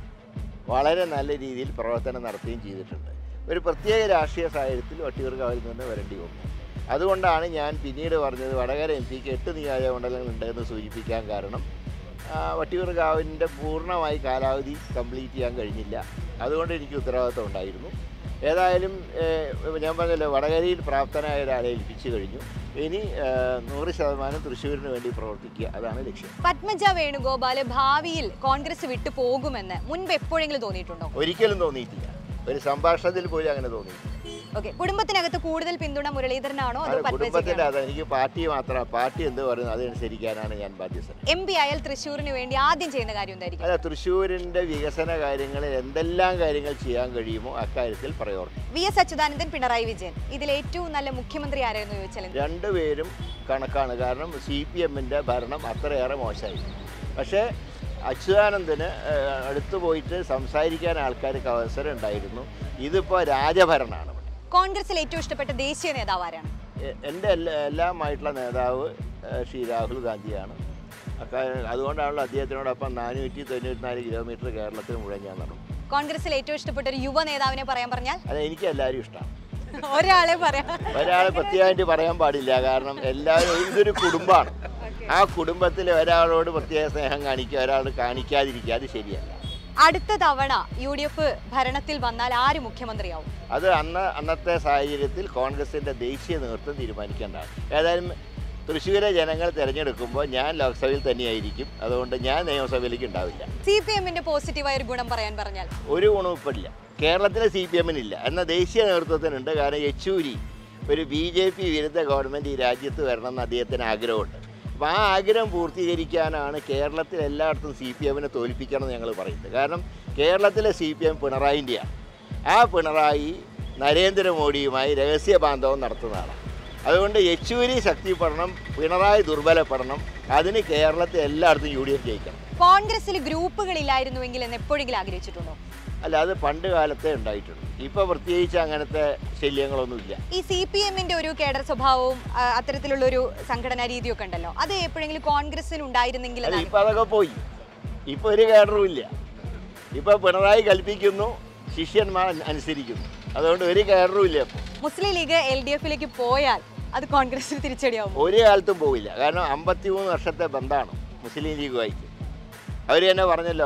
വളരെ നല്ല രീതിയിൽ പ്രവർത്തനം നടത്തുകയും ചെയ്തിട്ടുണ്ട് ഒരു പ്രത്യേക രാഷ്ട്രീയ സാഹചര്യത്തിൽ വട്ടിയൂർക്കാവിൽ നിന്ന് വരേണ്ടി വന്നു അതുകൊണ്ടാണ് ഞാൻ പിന്നീട് പറഞ്ഞത് വടകര എം പിക്ക് എട്ട് നിയോജകമണ്ഡലങ്ങളുണ്ട് എന്ന് സൂചിപ്പിക്കാൻ കാരണം ആ, വട്ടിയൂർക്കാവിൻ്റെ പൂർണ്ണമായി കാലാവധി കംപ്ലീറ്റ് ചെയ്യാൻ കഴിഞ്ഞില്ല അതുകൊണ്ട് എനിക്ക് ഉത്തരവാദിത്വം ഉണ്ടായിരുന്നു ഏതായാലും ഏഹ്, ഞാൻ പറഞ്ഞല്ലോ വടകരയിൽ പ്രാപ്തനായ ഒരാളെ ഏൽപ്പിച്ചു കഴിഞ്ഞു ഇനി ഏഹ്, നൂറ് ശതമാനം തൃശ്ശൂരിന് വേണ്ടി പ്രവർത്തിക്കുക അതാണ് ലക്ഷ്യം പത്മജ വേണുഗോപാല് ഭാവിയിൽ കോൺഗ്രസ് വിട്ടു പോകുമെന്ന് മുൻപ് എപ്പോഴെങ്കിലും തോന്നിയിട്ടുണ്ടോ ഒരിക്കലും തോന്നിയിട്ടില്ല ഒരു സംഭാഷണത്തിൽ പോലും അങ്ങനെ തോന്നിയിട്ടില്ല ഓക്കെ കുടുംബത്തിനകത്ത് കൂടുതൽ പിന്തുണ മുരളീധരനാണോ അതോ അത് കുടുംബത്തിൻ്റെ പത്മജയ്ക്കാണോ അത് എനിക്ക് പാർട്ടി മാത്രമാണ് പാർട്ടി എന്ത് പറയുന്നത് അതനുസരിക്കാനാണ് ഞാൻ ബാധ്യസ്ഥൻ എം പി ആയാൽ തൃശ്ശൂരിന് വേണ്ടി ആദ്യം ചെയ്യുന്ന കാര്യം എന്തായിരിക്കും അല്ല തൃശ്ശൂരിൻ്റെ വികസന കാര്യങ്ങളിൽ എന്തെല്ലാം കാര്യങ്ങൾ ചെയ്യാൻ കഴിയുമോ അക്കാര്യത്തിൽ പ്രയോജനം വി എസ് അച്യുതാനന്ദൻ പിണറായി വിജയൻ ഇതിൽ ഏറ്റവും നല്ല മുഖ്യമന്ത്രി ആരായിരുന്നു ചോദിച്ചാൽ എന്ത്? രണ്ടുപേരും കണക്കാണ് കാരണം സി പി എമ്മിൻ്റെ ഭരണം അത്രയേറെ മോശമായി പക്ഷേ അച്യുതാനന്ദന് ഏഹ്, അടുത്ത് പോയിട്ട് സംസാരിക്കാൻ ആൾക്കാർക്ക് അവസരം ഉണ്ടായിരുന്നു ഇതിപ്പോൾ രാജഭരണമാണ് ഇവിടെ കോൺഗ്രസിൽ ഏറ്റവും ഇഷ്ടപ്പെട്ട ദേശീയ നേതാവ് ആരാണ് എ- എൻ്റെ എല്ലാ എല്ലാമായിട്ടുള്ള നേതാവ് ഏഹ്, ശ്രീ രാഹുൽ ഗാന്ധിയാണ് അക്കാ- അതുകൊണ്ടാണല്ലോ അദ്ദേഹത്തിനോടൊപ്പം നാനൂറ്റി തൊണ്ണൂറ്റിനാല് കിലോമീറ്റർ കേരളത്തിൽ മുഴുവൻ ഞാൻ നടന്നു കോൺഗ്രസിൽ ഏറ്റവും ഇഷ്ടപ്പെട്ട ഒരു യുവ നേതാവിനെ പറയാൻ പറഞ്ഞാൽ അത് എനിക്ക് എല്ലാവരും ഇഷ്ടമാണ് ഒരാളെ പറയാം ഒരാളെ പ്രത്യേകമായിട്ട് പറയാൻ പാടില്ല കാരണം എല്ലാവരും ഇതൊരു കുടുംബമാണ് ആ കുടുംബത്തിൽ ഒരാളോട് പ്രത്യേക സ്നേഹം കാണിക്കുക ഒരാൾ കാണിക്കാതിരിക്കുക അത് ശരിയല്ല അടുത്ത തവണ യു ഡി എഫ് ഭരണത്തിൽ വന്നാൽ ആര് മുഖ്യമന്ത്രിയാവും അത് അന്ന് അന്നത്തെ സാഹചര്യത്തിൽ കോൺഗ്രസിൻ്റെ ദേശീയ നേതൃത്വം തീരുമാനിക്കേണ്ടതാണ് ഏതായാലും തൃശ്ശൂരെ ജനങ്ങൾ തിരഞ്ഞെടുക്കുമ്പോൾ ഞാൻ ലോക്സഭയിൽ തന്നെയായിരിക്കും അതുകൊണ്ട് ഞാൻ നിയമസഭയിലേക്ക് ഉണ്ടാവില്ല സി പി എമ്മിന്റെ പോസിറ്റീവായ ഒരു ഗുണം പറയാൻ പറഞ്ഞാൽ ഒരു ഗുണവും ഇപ്പം ഇല്ല കേരളത്തിലെ സി പി എമ്മിനില്ല എന്നാൽ ദേശീയ നേതൃത്വത്തിനുണ്ട് കാരണം യെച്ചൂരി ഒരു ബി ജെ പി വിരുദ്ധ ഗവൺമെൻറ് ഈ രാജ്യത്ത് വരണമെന്ന് അദ്ദേഹത്തിന് ആഗ്രഹമുണ്ട് അപ്പോൾ ആ ആഗ്രഹം പൂർത്തീകരിക്കാനാണ് കേരളത്തിൽ എല്ലായിടത്തും സി പി എമ്മിനെ തോൽപ്പിക്കണം എന്ന് ഞങ്ങൾ പറയുന്നത് കാരണം കേരളത്തിലെ സി പി എം പിണറായിൻ്റെയാണ് ആ പിണറായി നരേന്ദ്രമോദിയുമായി രഹസ്യ ബാന്ധവം നടത്തുന്നതാണ് അതുകൊണ്ട് യെച്ചൂരി ശക്തിപ്പെടണം പിണറായി ദുർബലപ്പെടണം അതിന് കേരളത്തിൽ എല്ലായിടത്തും യു ഡി എഫ് ജയിക്കണം കോൺഗ്രസിൽ ഗ്രൂപ്പുകളില്ലായിരുന്നുവെങ്കിൽ എന്ന് എപ്പോഴെങ്കിലും ആഗ്രഹിച്ചിട്ടുണ്ടോ അല്ല അത് പണ്ട് കാലത്തെ ഉണ്ടായിട്ടുണ്ട് ഇപ്പോൾ പ്രത്യേകിച്ച് അങ്ങനത്തെ ശല്യങ്ങളൊന്നുമില്ല ഈ സി പി എമ്മിന്റെ ഒരു കേഡർ സ്വഭാവവും ആ, അത്തരത്തിലുള്ള ഒരു സംഘടനാ രീതിയൊക്കെ ഉണ്ടല്ലോ അത് എപ്പോഴെങ്കിലും കോൺഗ്രസിൽ ഉണ്ടായിരുന്നെങ്കിൽ അല്ല എന്നാണ് ഇപ്പം അതൊക്കെ പോയി ഇപ്പോൾ ഒരു കേഡറും ഇല്ല ഇപ്പോൾ പിണറായി കൽപ്പിക്കുന്നു ശിഷ്യന്മാർ അനുസരിക്കുന്നു അതുകൊണ്ട് ഒരു കേഡറും ഇല്ല ഇപ്പോൾ മുസ്ലിം ലീഗ് എൽ ഡി എഫിലേക്ക് പോയാൽ അത് കോൺഗ്രസിന് തിരിച്ചടിയാവും ഒരു കാലത്തും പോവില്ല കാരണം അമ്പത്തിമൂന്ന് വർഷത്തെ ബന്ധമാണ് മുസ്ലിം ലീഗുമായിട്ട് അവർ തന്നെ പറഞ്ഞല്ലോ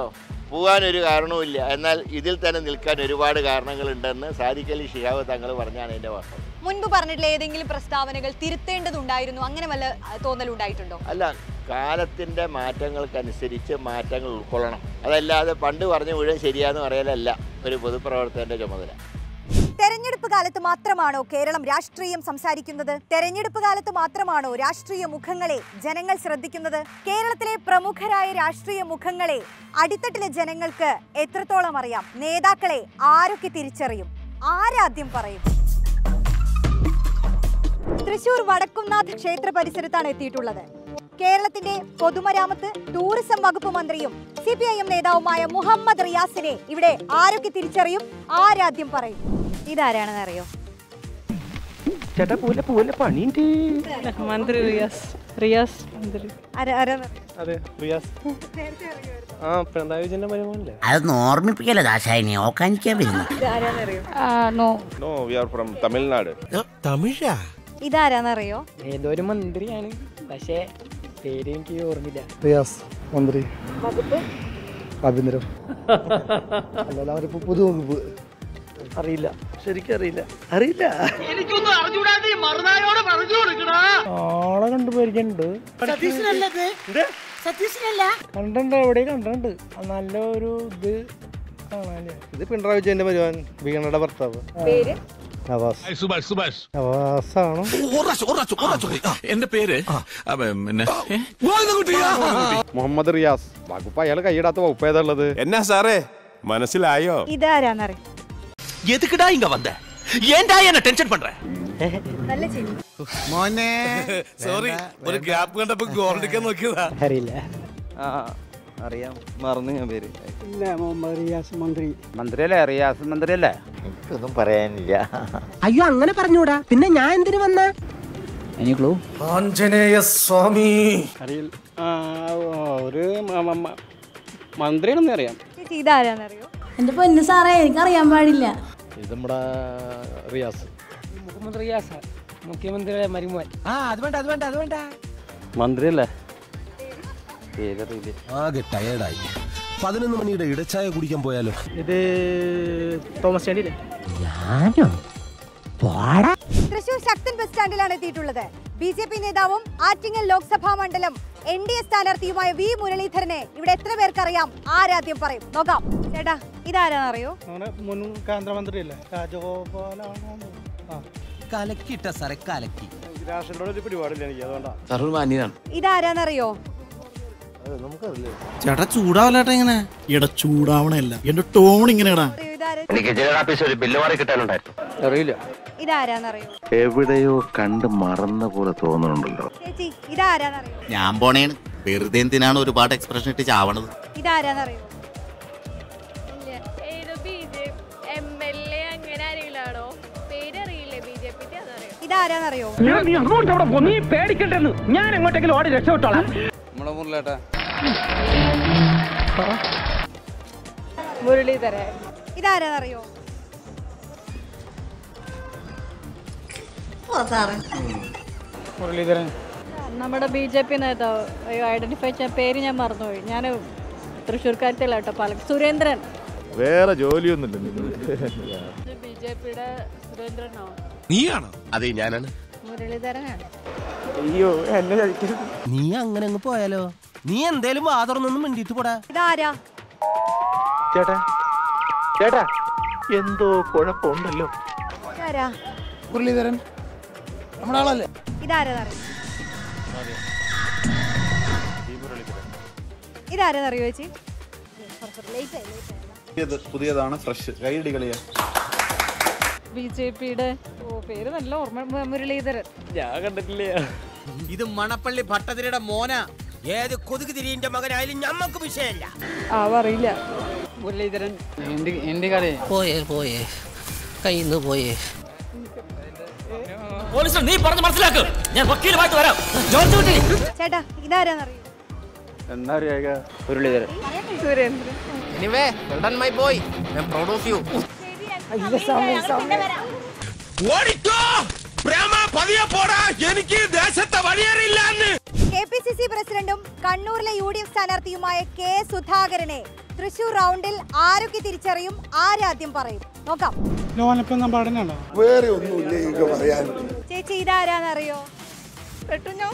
പോകാനൊരു കാരണവുമില്ല എന്നാൽ ഇതിൽ തന്നെ നിൽക്കാൻ ഒരുപാട് കാരണങ്ങളുണ്ടെന്ന് സാദിഖ് അലി ഷിഹാബ് തങ്ങൾ പറഞ്ഞാണ് എൻ്റെ വാസ്തവം മുൻപ് പറഞ്ഞിട്ടുള്ള ഏതെങ്കിലും പ്രസ്താവനകൾ തിരുത്തേണ്ടതുണ്ടായിരുന്നു അങ്ങനെ വല്ല ആ, തോന്നലുണ്ടായിട്ടുണ്ടോ അല്ല കാലത്തിൻ്റെ മാറ്റങ്ങൾക്കനുസരിച്ച് മാറ്റങ്ങൾ ഉൾക്കൊള്ളണം അതല്ലാതെ പണ്ട് പറഞ്ഞ മുഴുവൻ ശരിയാന്ന് പറയലല്ല ഒരു പൊതുപ്രവർത്തകൻ്റെ ചുമതല തെരഞ്ഞെടുപ്പ് കാലത്ത് മാത്രമാണോ കേരളം രാഷ്ട്രീയം സംസാരിക്കുന്നത് തെരഞ്ഞെടുപ്പ് കാലത്ത് മാത്രമാണോ രാഷ്ട്രീയ മുഖങ്ങളെ ജനങ്ങൾ ശ്രദ്ധിക്കുന്നത് കേരളത്തിലെ പ്രമുഖരായ രാഷ്ട്രീയ മുഖങ്ങളെ അടിത്തട്ടിലെ ജനങ്ങൾക്ക് എത്രത്തോളം അറിയാം നേതാക്കളെ ആരൊക്കെ തിരിച്ചറിയും ആരാദ്യം പറയും തൃശൂർ വടക്കുംനാഥ് ക്ഷേത്ര പരിസരത്താണ് എത്തിയിട്ടുള്ളത് കേരളത്തിന്റെ പൊതുമരാമത്ത് ടൂറിസം വകുപ്പ് മന്ത്രിയും സി പി ഐ എം നേതാവുമായ മുഹമ്മദ് റിയാസിനെ ഇവിടെ ആരൊക്കെ തിരിച്ചറിയും ആരാദ്യം പറയും ഇതാരാണെന്ന് അറിയോ ചേട്ടാ പോലെ പോലെ പണിയുണ്ട് മന്ത്രി റിയാസ് റിയാസ് മന്ത്രി അതെ റിയാസ് ആ പിണറായി വിജയന്റെ മരുമോനല്ലേ അതൊന്ന് ഓർമ്മിപ്പിക്കല്ലോ ദാശായിനെ ഓക്കാനിക്കാൻ വരുന്നു no no we are from Tamil Nadu തമിഴാ ഇതാരാന്നറിയോ ഏതോ ഒരു മന്ത്രിയാണ് പക്ഷേ പേര് എനിക്ക് ഓർമ്മില്ല റിയാസ് മന്ത്രി ആഭ്യന്തരം അല്ലാതെ അവരിപ്പോ പൊതുവകുപ്പ് അറിയില്ല ശരിക്കും അറിയില്ല അറിയില്ല ആളെ കണ്ടു പരിചയമുണ്ട് കണ്ടിട്ടുണ്ട് എവിടെ കണ്ടിട്ടുണ്ട് നല്ല ഒരു ഇത് കാണാനില്ല ഇത് പിണറായി വിജയന്റെ മരുവാൻ വീണയുടെ ഭർത്താവ് പേര് നവാസ് സുഭാഷ് സുഭാഷ് നവാസാണോ എന്റെ പേര് പിന്നെ മുഹമ്മദ് റിയാസ് വകുപ്പ് അയാൾ കൈയിടാത്ത വകുപ്പ് ഏതാ ഉള്ളത് എന്നാ സാറേ മനസ്സിലായോ ഇതാരാന്നറിയോ എതുക്കിടാ ഇങ്ങ വந்த ஏன்டா என்ன டென்ஷன் பண்ற നല്ല ചിരി മോനെ സോറി ഒരു ഗ്യാപ്പ് കണ്ടപ്പോ ഗോൾഡിക്കാൻ നോക്കിയതാ അറിയില്ല ആ അറിയാം മറന്നു ഞാൻ പേര് മുഹമ്മദ് റിയാസ് മന്ത്രി മന്ത്രിയല്ലേ റിയാസ് മന്ത്രിയല്ലേ എനിക്കൊന്നും പറയാനില്ല അയ്യോ അങ്ങനെ പറഞ്ഞൂടാ പിന്നെ ഞാൻ എന്തിനു വന്ന ആഞ്ജനേയ സ്വാമി അറിയില്ല ആ ഒരു മന്ത്രിയാണെന്ന് അറിയാം ചേച്ചി ഇതാരാന്നറിയോ എന്റെ പൊന്നു സാറേ എനിക്കറിയാൻ പാടില്ല ഇത് നമ്മുടെ റിയാസ് മുഹമ്മദ് റിയാസ മുഖ്യമന്ത്രിയുടെ മരുമോൻ ആ അത് വേണ്ട അത് വേണ്ട അത് വേണ്ട മന്ത്രിയല്ലേ പേരറിയില്ല ആകെ ടയേർഡായി പതിനൊന്ന് മണിയുടെ ഇടച്ചായ കുടിക്കാൻ പോയാലോ ഇത് തോമസ് ചാണ്ടിയില്ലേ തൃശൂർ ശക്തൻ ബസ് സ്റ്റാൻഡിലാണ് എത്തിയിട്ടുള്ളത് ബി ജെ പി നേതാവും ആറ്റിങ്ങൽ ലോക്സഭാ മണ്ഡലം എൻ ഡി എ സ്ഥാനാർത്ഥിയുമായ വി മുരളീധരനെ ഇവിടെ എത്ര പേർക്കറിയാം ആരാദ്യം പറയും നോക്കാം ചേട്ടാ ഇതാരാന്നറിയോ നമ്മുടെ മുൻ കേന്ദ്രമന്ത്രിയല്ലേ രാജഗോപാലാണോ ആ കലക്കിട്ട സാറേ കലക്കി രാഷ്ട്രീയത്തോടെ ഒരു പിടിപാടില്ല എനിക്ക് അതുകൊണ്ടാ സാറൊരു മാന്യനാണ് ഇതാരാന്നറിയോ ചേട്ടാ ചൂടാവല്ലേട്ടാ ഇങ്ങനെ എടാ ചൂടാവണല്ല എന്റെ ടോൺ ഇങ്ങനെടാ അറിയോ ഇതാര എനിക്ക് ജനറൽ ഓഫീസിൽ ഒരു ബില്ല് മാറി കിട്ടാനുണ്ടായിരുന്നു അറിയില്ല ഇതാരാന്നറിയോ എവിടെയോ കണ്ട് മറന്ന പോലെ തോന്നുന്നുണ്ടല്ലോ ചേച്ചി ഇതാരാന്നറിയോ ഞാൻ പോണേണ് വെറുതെ എന്തിനാണ് ഒരുപാട് എക്സ്പ്രഷൻ ഇട്ട് ചാവണത് ഇതാരാന്നറിയോ എം എൽ എ അങ്ങനെ ആരെങ്കിലാണോ പേരറിയില്ലേ ബി ജെ പിന്റെ അതറിയോ ഇതാരാന്നറിയോ നമ്മളെ മുരളേട്ടാ മുരളീധരൻ ഇതാരാന്നറിയോ മുരളീധരൻ നമ്മുടെ ബി ജെ പി നേതാവ് അയ്യോ ഐഡന്റിഫൈ ചെയ്യാൻ പേര് ഞാൻ മറന്നുപോയി ഞാൻ തൃശ്ശൂർക്കാരത്തില്ല കേട്ടോ പാലക്കാട് സുരേന്ദ്രൻ വേറെ ജോലിയൊന്നുമില്ല ബി ജെ പിയുടെ സുരേന്ദ്രനോ നീയാണോ അതെ ഞാനാണ് മുരളീധരനാണ് അയ്യോ എന്നെ കഴിക്കരുത് നീ അങ്ങനെ അങ്ങ് പോയാലോ നീ എന്തേലും വാതറൊന്നും മിണ്ടിട്ട് പോടാ ഇതാരാ ചേട്ടാ ചേട്ടാ എന്തോ കുഴപ്പമുണ്ടല്ലോ ഇതാരാ മുരളീധരൻ നമ്മുടെ ആളല്ലേ ഇതാരാന്നറിയോ ഇതാരാന്നറിയോ ചേച്ചി ലേറ്റ് ആയി ലേറ്റ് ആയി പുതിയതാണ് ഫ്രഷ് കൈയടി കളിയാ ബി ജെ പിയുടെ ഓ പേര് നല്ല ഓർമ്മ മു- മുരളീധരൻ ഞാൻ കണ്ടിട്ടില്ല ഇത് മണപ്പള്ളി ഭട്ടതിരിയുടെ മോന ഏത് കൊതുക് തിരിയന്റെ മകനായാലും ഞമ്മക്ക് വിഷയമില്ല ആ അറിയില്ല മുരളീധരൻ എന്റെ എന്റെ കട പോയേ പോയേ കയ്യിന്ന് പോയേ പോലീസ് നീ പറഞ്ഞ് മനസ്സിലാക്ക് ഞാൻ വക്കീലുമായിട്ട് വരാം ജോർജ് കുട്ടി ചേട്ടാ ഇതാരാന്നറിയോ എന്നാ അറിയാ Muraleedharan Surendran anyway my boy I am proud of you ഓടിക്കോ പ്രേമ പതിയെ പോടാ എനിക്ക് ദേശത്തെ വഴിയേറിയില്ല കെ പി സി സി പ്രസിഡന്റും കണ്ണൂരിലെ യു ഡി എഫ് സ്ഥാനാർത്ഥിയുമായ കെ സുധാകരനെ തൃശൂർ റൗണ്ടിൽ ആരൊക്കെ തിരിച്ചറിയും ആരാദ്യം പറയും നോക്കാം ലോനപ്പം പാടുന്നുണ്ടോ വേറെ ഒന്നുമില്ല എനിക്ക് പറയാൻ ചേച്ചി ഇതാരാന്നറിയോ പെട്ടു ഞാൻ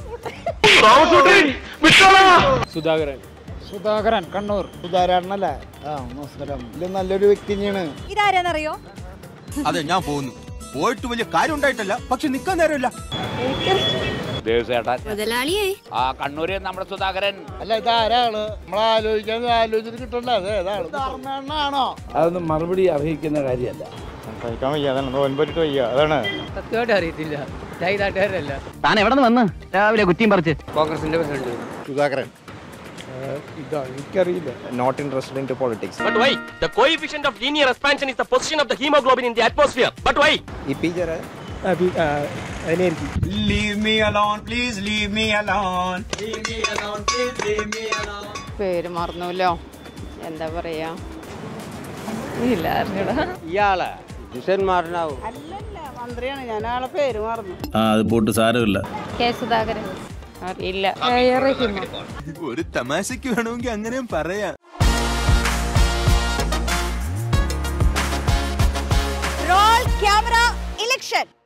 സുധാകരൻ സുധാകരൻ കണ്ണൂർ സുധാകരനല്ലേ ആ നമസ്കാരം ഇത് നല്ലൊരു വ്യക്തി തന്നെയാണ് ഇതാരാന്നറിയോ അതെ ഞാൻ പോകുന്നു പോയിട്ട് വലിയ കാര്യം ഉണ്ടായിട്ടല്ല പക്ഷെ നിക്കാൻ നേരമില്ല ദേവസേട്ടൻ മുതലാളിയേ ആ കണ്ണൂര് നമ്മുടെ സുധാകരൻ അല്ല ഇതാരാള് നമ്മൾ ആലോചിക്കാൻ ആലോചിച്ചിട്ട് കിട്ടണ്ട അതെ ഏതാണ് ധർമ്മണ്ണാണോ അതൊന്നും മറുപടി അർഹിക്കുന്ന കാര്യമല്ല സംസാരിക്കാൻ വയ്യ അതാണ് നോൻപറ്റിട്ട് വയ്യ അതാണ് സത്യമായിട്ട് അറിയത്തില്ല ഞാൻ നാട്ടുകാരല്ല താൻ എവിടെ നിന്ന് വന്ന് രാവിലെ കുറ്റിയും പറിച്ച് കോൺഗ്രസിന്റെ പ്രസിഡന്റ് സുധാകരൻ ഇതാ എനിക്കറിയില്ല not interested in to politics But why? The coefficient of linear expansion is the position of the hemoglobin in the atmosphere. But why? E P ജര അതിനായിരിക്കും Leave me alone, please leave me alone. Leave me alone, please leave me alone. പേര് മറന്നല്ലോ എന്താ പറയാ ഇല്ല അറിഞ്ഞൂടാ ഇയാളെ പുരുഷന്മാരനാവും മന്ത്രിയാണ് ഞാൻ ആളെ പേര് മറന്നു ആ അത് പോട്ട് സാരമില്ല കെ സുധാകരൻ അറിയില്ല ഒരു തമാശക്ക് വേണമെങ്കിൽ അങ്ങനെയും പറയാം റോൾ ക്യാമറ ഇലക്ഷൻ